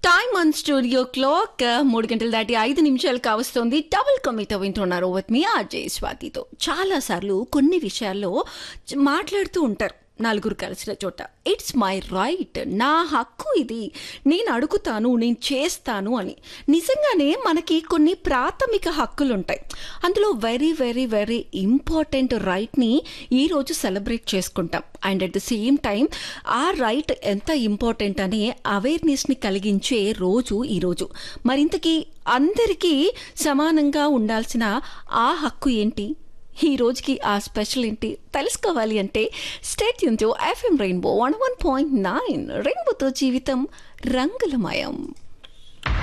time on studio clock మూడు గంటలు దాటి ఐదు నిమిషాలు కావస్తోంది డబుల్ కమితో వింటున్నారు విత్ మీ అజయ్ స్వాతితో చాలాసార్లు కొన్ని విషయాల్లో చ- మాట్లాడుతూ ఉంటారు నలుగురు కలిసిన చోట ఇట్స్ మై రైట్ నా హక్కు ఇది నేను అడుగుతాను నేను చేస్తాను అని నిజంగానే మనకి కొన్ని ప్రాథమిక హక్కులు ఉంటాయి అందులో వెరీ వెరీ వెరీ ఇంపార్టెంట్ రైట్ని ఈరోజు సెలబ్రేట్ చేసుకుంటాం and at the same time ఆ రైట్ ఎంత ఇంపార్టెంట్ అనే అవేర్నెస్ని కలిగించే రోజు ఈరోజు మరింతకీ అందరికీ సమానంగా ఉండాల్సిన ఆ హక్కు ఏంటి ఈ రోజుకి ఆ స్పెషల్ ఏంటి తెలుసుకోవాలి అంటే స్టేట్ యూన్ to FM rainbow one one point nine రెయిన్బోతో జీవితం రంగులమయం